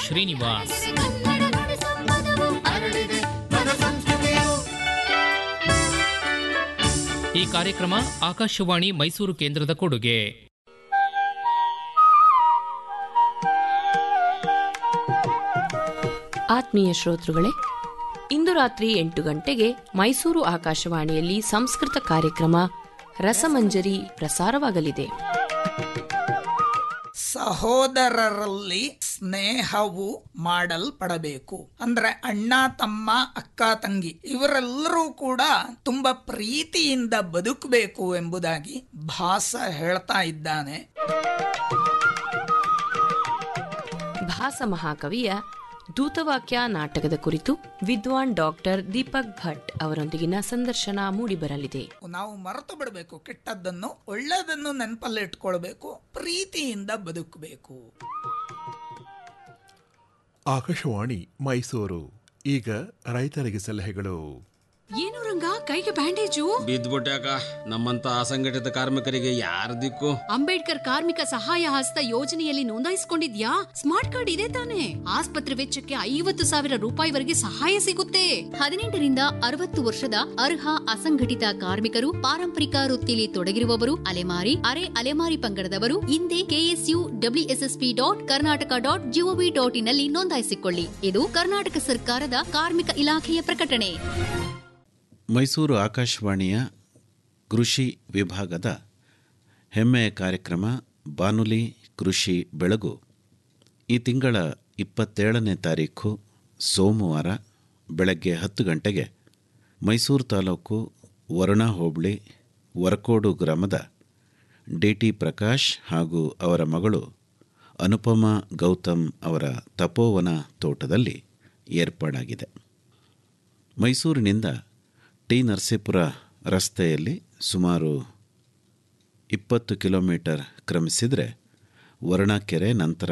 ಶ್ರೀನಿವಾಸ್ ಕನ್ನಡ ನುಡಿ ಸಂಪದವು ಹರಡಿದೆ ಪದ ಸಂಸ್ಕೃತಿಯು ಈ ಕಾರ್ಯಕ್ರಮ ಆಕಾಶವಾಣಿ ಮೈಸೂರು ಕೇಂದ್ರದ ಕೊಡುಗೆ ಆತ್ಮೀಯ ಶ್ರೋತೃಗಳೇ ಇಂದು ರಾತ್ರಿ ಎಂಟು ಗಂಟೆಗೆ ಮೈಸೂರು ಆಕಾಶವಾಣಿಯಲ್ಲಿ ಸಂಸ್ಕೃತ ಕಾರ್ಯಕ್ರಮ ರಸಮಂಜರಿ ಪ್ರಸಾರವಾಗಲಿದೆ ಸಹೋದರರಲ್ಲಿ ಸ್ನೇಹವು ಮಾಡಲ್ಪಡಬೇಕು ಅಂದ್ರೆ ಅಣ್ಣ ತಮ್ಮ ಅಕ್ಕ ತಂಗಿ ಇವರೆಲ್ಲರೂ ಕೂಡ ತುಂಬಾ ಪ್ರೀತಿಯಿಂದ ಬದುಕಬೇಕು ಎಂಬುದಾಗಿ ಭಾಸ ಹೇಳ್ತಾ ಇದ್ದಾನೆ ಭಾಸ ಮಹಾಕವಿಯ ದೂತವಾಕ್ಯ ನಾಟಕದ ಕುರಿತು ವಿದ್ವಾನ್ ಡಾಕ್ಟರ್ ದೀಪಕ್ ಭಟ್ ಅವರೊಂದಿಗಿನ ಸಂದರ್ಶನ ಮೂಡಿಬರಲಿದೆ ನಾವು ಮರೆತು ಬಿಡಬೇಕು ಕೆಟ್ಟದ್ದನ್ನು ಒಳ್ಳೆಯದನ್ನು ನೆನಪಲ್ಲಿ ಇಟ್ಕೊಳ್ಬೇಕು ಪ್ರೀತಿಯಿಂದ ಬದುಕಬೇಕು ಆಕಾಶವಾಣಿ ಮೈಸೂರು ಈಗ ರೈತರಿಗೆ ಸಲಹೆಗಳು ಏನು ರಂಗ ಕೈಗೆ ಬ್ಯಾಂಡೇಜು ಬಿದ್ದ್ಬಿಟ್ಯಾಕ ನಮ್ಮಂತ ಅಸಂಘಟಿತ ಕಾರ್ಮಿಕರಿಗೆ ಯಾರ ದಿಕ್ಕು ಅಂಬೇಡ್ಕರ್ ಕಾರ್ಮಿಕ ಸಹಾಯ ಹಸ್ತ ಯೋಜನೆಯಲ್ಲಿ ನೋಂದಾಯಿಸಿಕೊಂಡಿದ್ಯಾ ಸ್ಮಾರ್ಟ್ ಕಾರ್ಡ್ ಇದೆ ತಾನೆ ಆಸ್ಪತ್ರೆ ವೆಚ್ಚಕ್ಕೆ ಐವತ್ತು ಸಾವಿರ ರೂಪಾಯಿವರೆಗೆ ಸಹಾಯ ಸಿಗುತ್ತೆ ಹದಿನೆಂಟರಿಂದ ಅರವತ್ತು ವರ್ಷದ ಅರ್ಹ ಅಸಂಘಟಿತ ಕಾರ್ಮಿಕರು ಪಾರಂಪರಿಕ ವೃತ್ತಿಲಿ ತೊಡಗಿರುವವರು ಅಲೆಮಾರಿ ಅರೆ ಅಲೆಮಾರಿ ಪಂಗಡದವರು ಹಿಂದೆ KSU WSSP dot Karnataka dot GOV ಡಾಟ್ ಇನ್ನಲ್ಲಿ ನೋಂದಾಯಿಸಿಕೊಳ್ಳಿ ಇದು ಕರ್ನಾಟಕ ಸರ್ಕಾರದ ಕಾರ್ಮಿಕ ಇಲಾಖೆಯ ಪ್ರಕಟಣೆ ಮೈಸೂರು ಆಕಾಶವಾಣಿಯ ಕೃಷಿ ವಿಭಾಗದ ಹೆಮ್ಮೆಯ ಕಾರ್ಯಕ್ರಮ ಬಾನುಲಿ ಕೃಷಿ ಬೆಳಗು ಈ ತಿಂಗಳ ಇಪ್ಪತ್ತೇಳನೇ ತಾರೀಖು ಸೋಮವಾರ ಬೆಳಗ್ಗೆ ಹತ್ತು ಗಂಟೆಗೆ ಮೈಸೂರು ತಾಲೂಕು ವರುಣಾ ಹೋಬಳಿ ವರಕೋಡು ಗ್ರಾಮದ ಡಿ ಟಿ ಪ್ರಕಾಶ್ ಹಾಗೂ ಅವರ ಮಗಳು ಅನುಪಮಾ ಗೌತಮ್ ಅವರ ತಪೋವನ ತೋಟದಲ್ಲಿ ಏರ್ಪಾಡಾಗಿದೆ ಮೈಸೂರಿನಿಂದ ಟಿ ನರಸೀಪುರ ರಸ್ತೆಯಲ್ಲಿ ಸುಮಾರು ಇಪ್ಪತ್ತು ಕಿಲೋಮೀಟರ್ ಕ್ರಮಿಸಿದರೆ ವರ್ಣಕೆರೆ ನಂತರ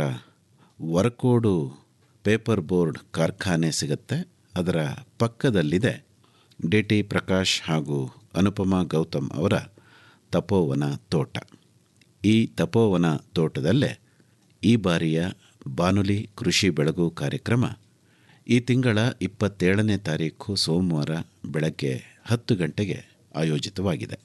ವರಕೋಡು ಪೇಪರ್ ಬೋರ್ಡ್ ಕಾರ್ಖಾನೆ ಸಿಗುತ್ತೆ ಅದರ ಪಕ್ಕದಲ್ಲಿದೆ ಡಿ ಟಿ ಪ್ರಕಾಶ್ ಹಾಗೂ ಅನುಪಮಾ ಗೌತಮ್ ಅವರ ತಪೋವನ ತೋಟ ಈ ತಪೋವನ ತೋಟದಲ್ಲೇ ಈ ಬಾರಿಯ ಬಾನುಲಿ ಕೃಷಿ ಬೆಳಗು ಕಾರ್ಯಕ್ರಮ ಈ ತಿಂಗಳ ಇಪ್ಪತ್ತೇಳನೇ ತಾರೀಖು ಸೋಮವಾರ ಬೆಳಗ್ಗೆ ಹತ್ತು ಗಂಟೆಗೆ ಆಯೋಜಿತವಾಗಿದೆ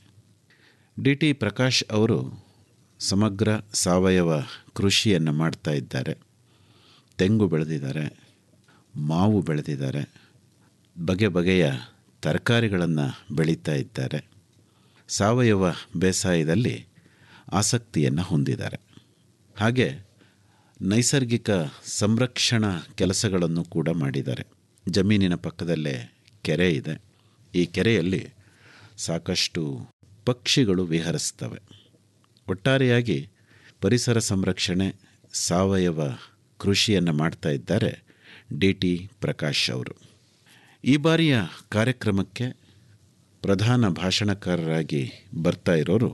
ಡಿ ಟಿ ಪ್ರಕಾಶ್ ಅವರು ಸಮಗ್ರ ಸಾವಯವ ಕೃಷಿಯನ್ನು ಮಾಡ್ತಾ ಇದ್ದಾರೆ ತೆಂಗು ಬೆಳೆದಿದ್ದಾರೆ ಮಾವು ಬೆಳೆದಿದ್ದಾರೆ ಬಗೆ ಬಗೆಯ ತರಕಾರಿಗಳನ್ನು ಬೆಳೀತಾ ಇದ್ದಾರೆ ಸಾವಯವ ಬೇಸಾಯದಲ್ಲಿ ಆಸಕ್ತಿಯನ್ನು ಹೊಂದಿದ್ದಾರೆ ಹಾಗೆ ನೈಸರ್ಗಿಕ ಸಂರಕ್ಷಣಾ ಕೆಲಸಗಳನ್ನು ಕೂಡ ಮಾಡಿದ್ದಾರೆ ಜಮೀನಿನ ಪಕ್ಕದಲ್ಲೇ ಕೆರೆ ಇದೆ ಈ ಕೆರೆಯಲ್ಲಿ ಸಾಕಷ್ಟು ಪಕ್ಷಿಗಳು ವಿಹರಿಸ್ತವೆ ಒಟ್ಟಾರೆಯಾಗಿ ಪರಿಸರ ಸಂರಕ್ಷಣೆ ಸಾವಯವ ಕೃಷಿಯನ್ನು ಮಾಡ್ತಾ ಇದ್ದಾರೆ ಡಿ ಟಿ ಪ್ರಕಾಶ್ ಅವರು ಈ ಬಾರಿಯ ಕಾರ್ಯಕ್ರಮಕ್ಕೆ ಪ್ರಧಾನ ಭಾಷಣಕಾರರಾಗಿ ಬರ್ತಾ ಇರೋರು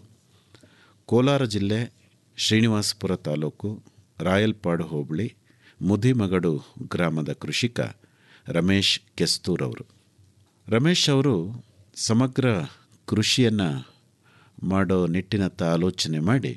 ಕೋಲಾರ ಜಿಲ್ಲೆ ಶ್ರೀನಿವಾಸಪುರ ತಾಲೂಕು ರಾಯಲ್ಪಾಡು ಹೋಬಳಿ ಮುದಿಮಗಡು ಗ್ರಾಮದ ಕೃಷಿಕ ರಮೇಶ್ ಕೆಸ್ತೂರ್ ಅವರು ರಮೇಶ್ ಅವರು ಸಮಗ್ರ ಕೃಷಿಯನ್ನು ಮಾಡೋ ನಿಟ್ಟಿನತ್ತ ಆಲೋಚನೆ ಮಾಡಿ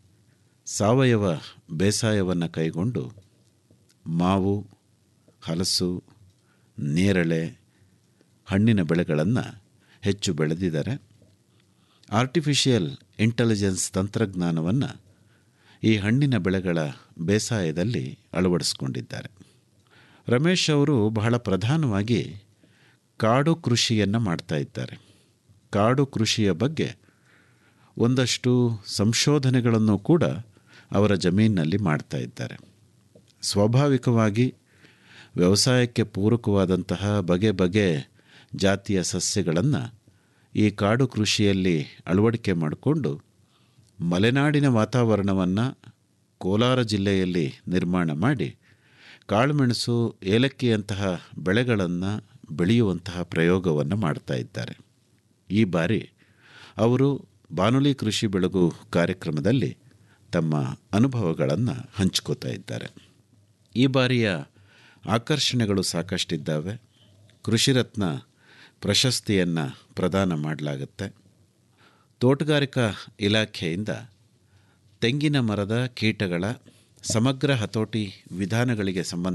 ಸಾವಯವ ಬೇಸಾಯವನ್ನು ಕೈಗೊಂಡು ಮಾವು ಹಲಸು ನೇರಳೆ ಹಣ್ಣಿನ ಬೆಳೆಗಳನ್ನು ಹೆಚ್ಚು ಬೆಳೆದಿದ್ದಾರೆ ಆರ್ಟಿಫಿಷಿಯಲ್ ಇಂಟೆಲಿಜೆನ್ಸ್ ತಂತ್ರಜ್ಞಾನವನ್ನು ಈ ಹಣ್ಣಿನ ಬೆಳೆಗಳ ಬೇಸಾಯದಲ್ಲಿ ಅಳವಡಿಸ್ಕೊಂಡಿದ್ದಾರೆ ರಮೇಶ್ ಅವರು ಬಹಳ ಪ್ರಧಾನವಾಗಿ ಕಾಡು ಕೃಷಿಯನ್ನು ಮಾಡ್ತಾ ಇದ್ದಾರೆ ಕಾಡು ಕೃಷಿಯ ಬಗ್ಗೆ ಒಂದಷ್ಟು ಸಂಶೋಧನೆಗಳನ್ನು ಕೂಡ ಅವರ ಜಮೀನಿನಲ್ಲಿ ಮಾಡ್ತಾ ಇದ್ದಾರೆ ಸ್ವಾಭಾವಿಕವಾಗಿ ವ್ಯವಸಾಯಕ್ಕೆ ಪೂರಕವಾದಂತಹ ಬಗೆ ಬಗೆ ಜಾತಿಯ ಸಸ್ಯಗಳನ್ನು ಈ ಕಾಡು ಕೃಷಿಯಲ್ಲಿ ಅಳವಡಿಕೆ ಮಾಡಿಕೊಂಡು ಮಲೆನಾಡಿನ ವಾತಾವರಣವನ್ನು ಕೋಲಾರ ಜಿಲ್ಲೆಯಲ್ಲಿ ನಿರ್ಮಾಣ ಮಾಡಿ ಕಾಳುಮೆಣಸು ಏಲಕ್ಕಿಯಂತಹ ಬೆಳೆಗಳನ್ನು ಬೆಳೆಯುವಂತಹ ಪ್ರಯೋಗವನ್ನು ಮಾಡ್ತಾ ಇದ್ದಾರೆ ಈ ಬಾರಿ ಅವರು ಬಾನುಲಿ ಕೃಷಿ ಬೆಳಗು ಕಾರ್ಯಕ್ರಮದಲ್ಲಿ ತಮ್ಮ ಅನುಭವಗಳನ್ನು ಹಂಚ್ಕೋತಾ ಇದ್ದಾರೆ ಈ ಬಾರಿಯ ಆಕರ್ಷಣೆಗಳು ಸಾಕಷ್ಟಿದ್ದಾವೆ ಕೃಷಿರತ್ನ ಪ್ರಶಸ್ತಿಯನ್ನು ಪ್ರದಾನ ಮಾಡಲಾಗುತ್ತೆ ತೋಟಗಾರಿಕಾ ಇಲಾಖೆಯಿಂದ ತೆಂಗಿನ ಮರದ ಕೀಟಗಳ ಸಮಗ್ರ ಹತೋಟಿ ವಿಧಾನಗಳಿಗೆ ಸಂಬಂಧ